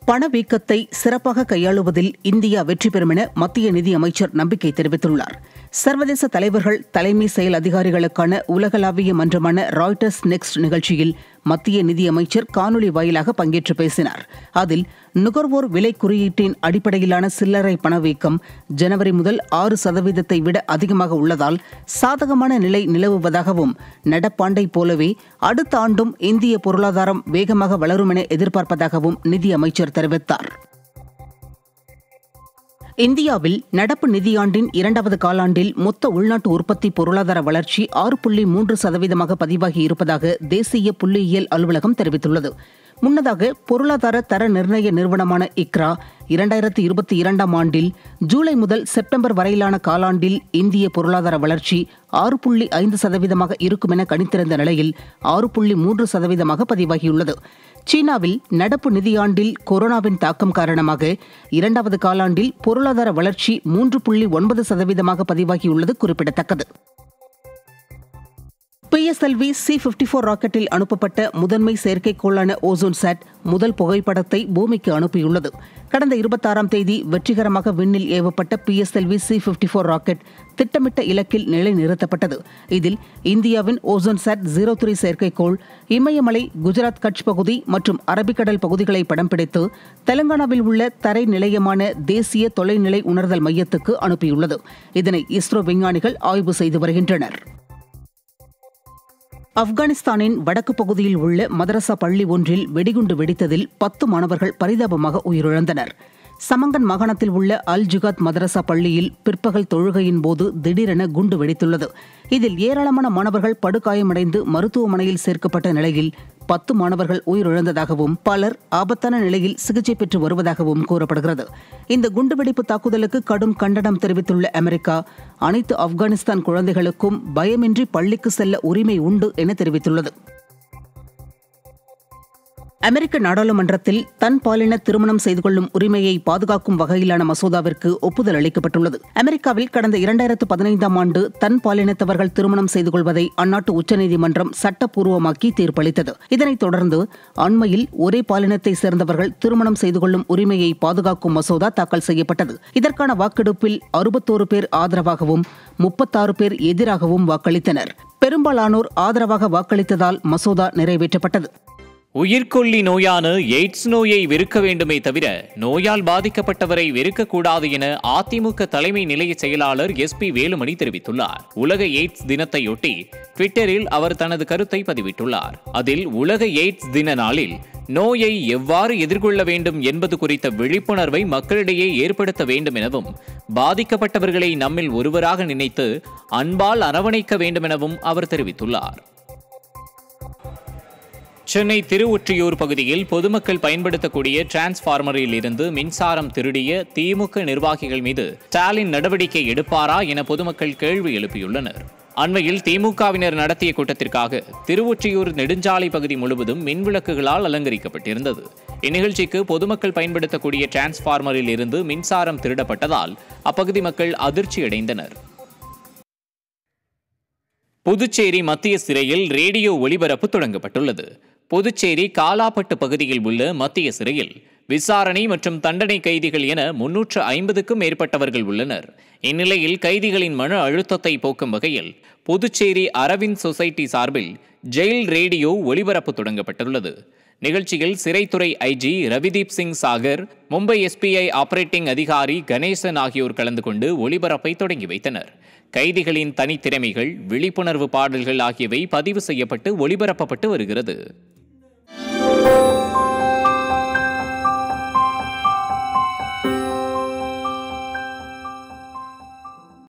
பணவீக்கத்தை சிறப்பாக கையாளுவதில் இந்தியா வெற்றி பெறும் என மத்திய நிதியமைச்சர் நம்பிக்கை தெரிவித்துள்ளார் சர்வதேச தலைவர்கள் தலைமை செயல் அதிகாரிகளுக்கான உலகளாவிய மன்றமான ராய்டர்ஸ் நெக்ஸ்ட் நிகழ்ச்சியில் மத்திய நிதியமைச்சர் காணொலி வாயிலாக பங்கேற்று பேசினார் அதில் நுகர்வோர் விலை குறியீட்டின் அடிப்படையிலான சில்லறை பணவீக்கம் ஜனவரி முதல் ஆறு சதவீதத்தை விட அதிகமாக உள்ளதால் சாதகமான நிலை நிலவுவதாகவும் நடப்பாண்டை போலவே அடுத்த ஆண்டும் இந்திய பொருளாதாரம் வேகமாக வளரும் என எதிர்பார்ப்பதாகவும் நிதியமைச்சர் தெரிவித்தார் இந்தியாவில் நடப்பு நிதியாண்டின் இரண்டாவது காலாண்டில் மொத்த உள்நாட்டு உற்பத்தி பொருளாதார வளர்ச்சி ஆறு புள்ளி மூன்று சதவீதமாக பதிவாகி இருப்பதாக தேசிய புள்ளியியல் அலுவலகம் தெரிவித்துள்ளது முன்னதாக பொருளாதார தர நிர்ணய நிறுவனமான இக்ரா இரண்டாயிரத்தி இருபத்தி இரண்டாம் ஆண்டில் ஜூலை முதல் செப்டம்பர் வரையிலான காலாண்டில் இந்திய பொருளாதார வளர்ச்சி ஆறு புள்ளி ஐந்து சதவீதமாக இருக்கும் என கணித்திருந்த நிலையில் ஆறு புள்ளி மூன்று சதவீதமாக பதிவாகியுள்ளது சீனாவில் நடப்பு நிதியாண்டில் கொரோனாவின் தாக்கம் காரணமாக இரண்டாவது காலாண்டில் பொருளாதார வளர்ச்சி மூன்று புள்ளி ஒன்பது சதவீதமாக பதிவாகியுள்ளது குறிப்பிடத்தக்கது பிஎஸ்எல்வி சி பிப்டி ஃபோர் ராக்கெட்டில் அனுப்பப்பட்ட முதன்மை செயற்கைக்கோளான ஓசோன் சாட் முதல் புகைப்படத்தை பூமிக்கு அனுப்பியுள்ளது கடந்த இருபத்தாறாம் தேதி வெற்றிகரமாக விண்ணில் ஏவப்பட்ட PSLV C fifty four rocket திட்டமிட்ட இலக்கில் நிலைநிறுத்தப்பட்டது இதில் இந்தியாவின் ஓசோன் சாட் ஜீரோ த்ரீ செயற்கைக்கோள் இமயமலை குஜராத் கட்ச் பகுதி மற்றும் அரபிக்கடல் பகுதிகளை படம் பிடித்து தெலங்கானாவில் உள்ள தரை நிலையமான தேசிய தொலைநிலை உணர்தல் மையத்துக்கு அனுப்பியுள்ளது இதனை இஸ்ரோ விஞ்ஞானிகள் ஆய்வு செய்து வருகின்றனர் ஆப்கானிஸ்தானின் வடக்கு பகுதியில் உள்ள மதரசா பள்ளி ஒன்றில் வெடிகுண்டு வெடித்ததில் பத்து மாணவர்கள் பரிதாபமாக உயிரிழந்தனர் சமங்கன் மாகாணத்தில் உள்ள அல் ஜுகாத் மதரசா பள்ளியில் பிற்பகல் தொழுகையின் போது திடீரென குண்டு வெடித்துள்ளது இதில் ஏராளமான மாணவர்கள் படுகாயமடைந்து மருத்துவமனையில் சேர்க்கப்பட்ட நிலையில் பத்து மாணவர்கள் உயிரிழந்ததாகவும் பலர் ஆபத்தான நிலையில் சிகிச்சை பெற்று வருவதாகவும் கூறப்படுகிறது இந்த குண்டுவெடிப்பு தாக்குதலுக்கு கடும் கண்டனம் தெரிவித்துள்ள அமெரிக்கா அனைத்து ஆப்கானிஸ்தான் குழந்தைகளுக்கும் பயமின்றி பள்ளிக்கு செல்ல உரிமை உண்டு என தெரிவித்துள்ளது அமெரிக்க நாடாளுமன்றத்தில் தன் பாலின திருமணம் செய்து கொள்ளும் உரிமையை பாதுகாக்கும் வகையிலான மசோதாவிற்கு ஒப்புதல் அளிக்கப்பட்டுள்ளது அமெரிக்காவில் கடந்த இரண்டாயிரத்து பதினைந்தாம் ஆண்டு தன் பாலினத்தவர்கள் திருமணம் செய்து கொள்வதை அந்நாட்டு உச்சநீதிமன்றம் சட்டப்பூர்வமாக்கி தீர்ப்பளித்தது இதனைத் தொடர்ந்து அண்மையில் ஒரே பாலினத்தை சேர்ந்தவர்கள் திருமணம் செய்து கொள்ளும் உரிமையை பாதுகாக்கும் மசோதா தாக்கல் செய்யப்பட்டது இதற்கான வாக்கெடுப்பில் அறுபத்தோரு பேர் ஆதரவாகவும் முப்பத்தாறு பேர் எதிராகவும் வாக்களித்தனர் பெரும்பாலானோர் ஆதரவாக வாக்களித்ததால் மசோதா நிறைவேற்றப்பட்டது உயிர்கொல்லி நோயான எய்ட்ஸ் நோயை வெறுக்க வேண்டுமே தவிர நோயால் பாதிக்கப்பட்டவரை வெறுக்கக்கூடாது என அதிமுக தலைமை நிலைய செயலாளர் எஸ் பி வேலுமணி தெரிவித்துள்ளார் உலக எய்ட்ஸ் தினத்தையொட்டி ட்விட்டரில் அவர் தனது கருத்தை பதிவிட்டுள்ளார் அதில் உலக எய்ட்ஸ் தின நாளில் நோயை எவ்வாறு எதிர்கொள்ள வேண்டும் என்பது குறித்த விழிப்புணர்வை மக்களிடையே ஏற்படுத்த வேண்டும் எனவும் பாதிக்கப்பட்டவர்களை நம்மில் ஒருவராக நினைத்து அன்பால் அரவணைக்க வேண்டும் எனவும் அவர் தெரிவித்துள்ளார் சென்னை திருவொற்றியூர் பகுதியில் பொதுமக்கள் பயன்படுத்தக்கூடிய டிரான்ஸ்பார்மரில் இருந்து மின்சாரம் திருடிய திமுக நிர்வாகிகள் மீது ஸ்டாலின் நடவடிக்கை எடுப்பாரா என பொதுமக்கள் கேள்வி எழுப்பியுள்ளனர் அண்மையில் திமுகவினர் நடத்திய கூட்டத்திற்காக திருவொற்றியூர் நெடுஞ்சாலை பகுதி முழுவதும் மின்விளக்குகளால் அலங்கரிக்கப்பட்டிருந்தது இந்நிகழ்ச்சிக்கு பொதுமக்கள் பயன்படுத்தக்கூடிய டிரான்ஸ்பார்மரில் இருந்து மின்சாரம் திருடப்பட்டதால் அப்பகுதி மக்கள் அதிர்ச்சியடைந்தனர் புதுச்சேரி மத்திய சிறையில் ரேடியோ ஒளிபரப்பு தொடங்கப்பட்டுள்ளது புதுச்சேரி காலாப்பட்டு பகுதியில் உள்ள மத்திய சிறையில் விசாரணை மற்றும் தண்டனை கைதிகள் என முன்னூற்று ஐம்பதுக்கும் மேற்பட்டவர்கள் உள்ளனர் இந்நிலையில் கைதிகளின் மன அழுத்தத்தை போக்கும் வகையில் புதுச்சேரி அரவிந்த் சொசைட்டி சார்பில் ஜெயில் ரேடியோ ஒளிபரப்பு தொடங்கப்பட்டுள்ளது நிகழ்ச்சியில் சிறைத்துறை IG Ravideep Singh Sagar Mumbai SBI operating அதிகாரி கணேசன் ஆகியோர் கலந்து கொண்டு ஒளிபரப்பை தொடங்கி வைத்தனர் கைதிகளின் தனித்திறமைகள் விழிப்புணர்வு பாடல்கள் ஆகியவை பதிவு செய்யப்பட்டு ஒளிபரப்பப்பட்டு வருகிறது